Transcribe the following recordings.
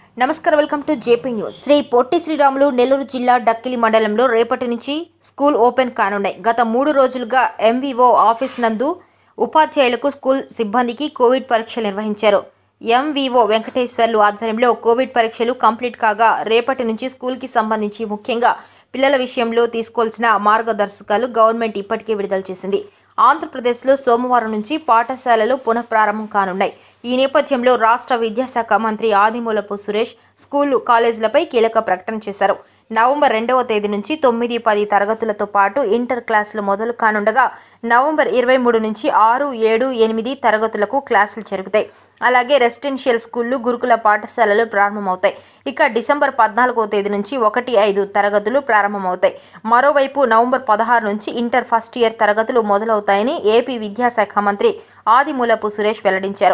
నమస్కారం welcome to JP news Sri Potti Sriramulu Nellore జిల్లా డక్కిలి మండలంలో రేపటి నుంచి స్కూల్ ఓపెన్ కానున్నాయి గత మూడు రోజులుగా ఎంవీఓ ఆఫీస్ నందు ఉపాధ్యాయులకు స్కూల్ సిబ్బందికి కోవిడ్ పరీక్షలు నిర్వహించారు ఎంవీఓ వెంకటేశ్వర్లు ఆధ్వర్యంలో కోవిడ్ పరీక్షలు కంప్లీట్ కాగా రేపటి నుంచి స్కూల్కి సంబంధించి ముఖ్యంగా పిల్లల విషయంలో తీసుకోవాల్సిన మార్గదర్శకాలు గవర్నమెంట్ ఇప్పటికే విడుదల చేసింది ఆంధ్రప్రదేశ్లో సోమవారం నుంచి పాఠశాలలు పునఃప్రారంభం కానున్నాయి ఈ నేపథ్యంలో రాష్ట్ర విద్యాశాఖ మంత్రి ఆదిమూలపు సురేష్ స్కూలు కాలేజీలపై కీలక ప్రకటన చేశారు నవంబర్ రెండవ తేదీ నుంచి తొమ్మిది పది తరగతులతో పాటు ఇంటర్ క్లాసులు మొదలు కానుండగా నవంబర్ ఇరవై మూడు నుంచి ఆరు ఏడు ఎనిమిది తరగతులకు క్లాసులు జరుగుతాయి అలాగే రెసిడెన్షియల్ స్కూళ్లు గురుకుల పాఠశాలలు ప్రారంభమవుతాయి ఇక డిసెంబర్ పద్నాలుగో తేదీ నుంచి ఒకటి ఐదు తరగతులు ప్రారంభమవుతాయి మరోవైపు నవంబర్ పదహారు నుంచి ఇంటర్ ఫస్ట్ ఇయర్ తరగతులు మొదలవుతాయని ఏపీ విద్యాశాఖ మంత్రి ఆదిమూలపు సురేష్ వెల్లడించారు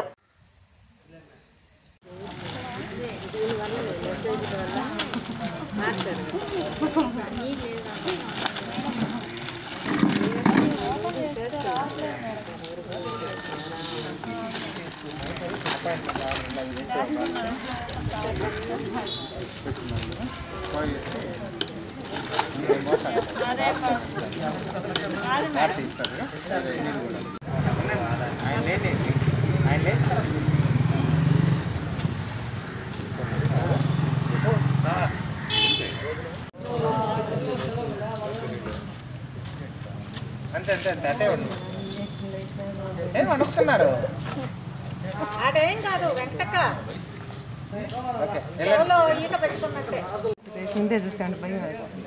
అంతే అంతే అంతే అటే ఉండు ఏం అడుగుతున్నాడు అదేం కాదు వెంకటక్క ఓకే చెవులో ఈత పెట్టుకున్నట్టే కిందే చూసాను భయం వేస్తుంది.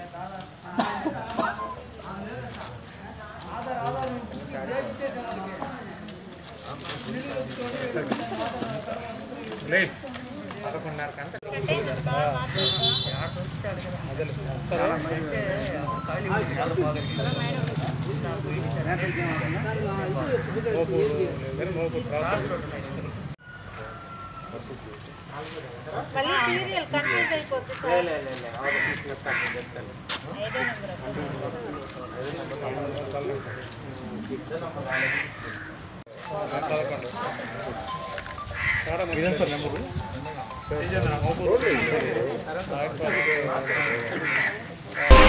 లేట్ పదకొండున్నర కంటే మళ్ళీ సీరియల్ కన్ఫ్యూజ్ అయిపోతుంది సార్ సార్